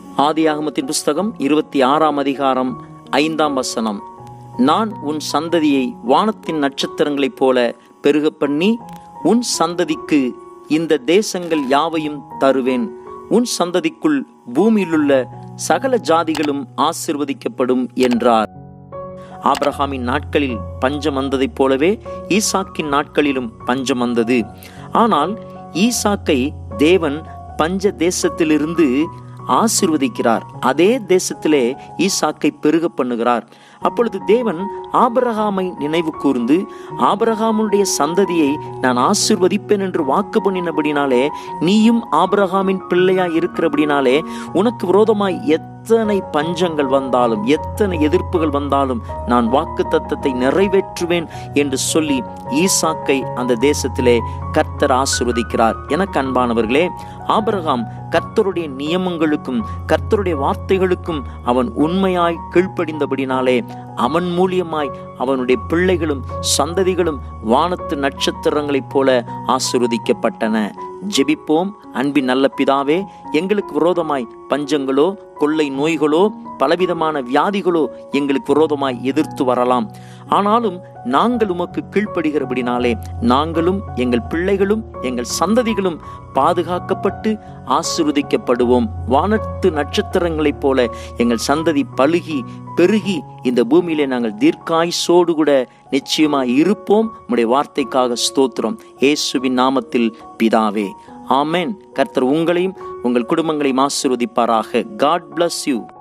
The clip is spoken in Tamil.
ஆதியாகமத்தின் புஸ்தகம் இருபத்தி ஆறாம் அதிகாரம் ஐந்தாம் வசனம் நான் உன் சந்ததியை வானத்தின் நட்சத்திரங்களைப் போல பெருக பண்ணி உன் சந்ததிக்கு இந்த தேசங்கள் யாவையும் தருவேன் உன் சந்ததிக்குள் பூமியிலுள்ள சகல ஜாதிகளும் ஆசிர்வதிக்கப்படும் என்றார் ஆபிரகாமின் நாட்களில் பஞ்சம் வந்ததைப் போலவே ஈசாக்கின் நாட்களிலும் பஞ்சம் வந்தது ஆனால் ஈசாக்கை தேவன் பஞ்ச தேசத்திலிருந்து ஆசிர்வதிக்கிறார் அதே தேசத்திலே ஈசாக்கை பெருக பண்ணுகிறார் அப்பொழுது தேவன் ஆபரகாமை நினைவு கூர்ந்து ஆபரகாமுடைய சந்ததியை நான் ஆசிர்வதிப்பேன் என்று வாக்கு பண்ணினபடினாலே நீயும் ஆபரகாமின் பிள்ளையாய் இருக்கிறபடினாலே உனக்கு விரோதமாய் எத்தனை பஞ்சங்கள் வந்தாலும் எத்தனை எதிர்ப்புகள் வந்தாலும் நான் வாக்கு தத்தத்தை நிறைவேற்றுவேன் என்று சொல்லி ஈசாக்கை அந்த தேசத்திலே கர்த்தர் ஆசிர்வதிக்கிறார் எனக்கு அன்பானவர்களே ஆபரகாம் கர்த்தருடைய நியமங்களுக்கும் கர்த்தருடைய வார்த்தைகளுக்கும் அவன் உண்மையாய் கீழ்ப்படிந்தபடினாலே அவன் மூலியமாய் அவனுடைய பிள்ளைகளும் சந்ததிகளும் வானத்து நட்சத்திரங்களைப் போல ஆசிர்வதிக்கப்பட்டன ஜெபிப்போம் அன்பின் நல்ல பிதாவே எங்களுக்கு விரோதமாய் பஞ்சங்களோ கொள்ளை நோய்களோ பலவிதமான வியாதிகளோ எங்களுக்கு விரோதமாய் எதிர்த்து வரலாம் ஆனாலும் நாங்கள் உமக்கு கீழ்ப்படுகிறபடினாலே நாங்களும் எங்கள் பிள்ளைகளும் எங்கள் சந்ததிகளும் பாதுகாக்கப்பட்டு ஆசிர்வதிக்கப்படுவோம் வானத்து நட்சத்திரங்களைப் போல எங்கள் சந்ததி பழுகி பெருகி இந்த பூமியிலே நாங்கள் தீர்க்காயுசோடு கூட நிச்சயமாய் இருப்போம் உடைய வார்த்தைக்காக ஸ்தோத்திரம் இயேசுவின் நாமத்தில் பிதாவே ஆமென் கர்த்தர் உங்களையும் உங்கள் குடும்பங்களையும் ஆசிர்வதிப்பாராக காட் bless யூ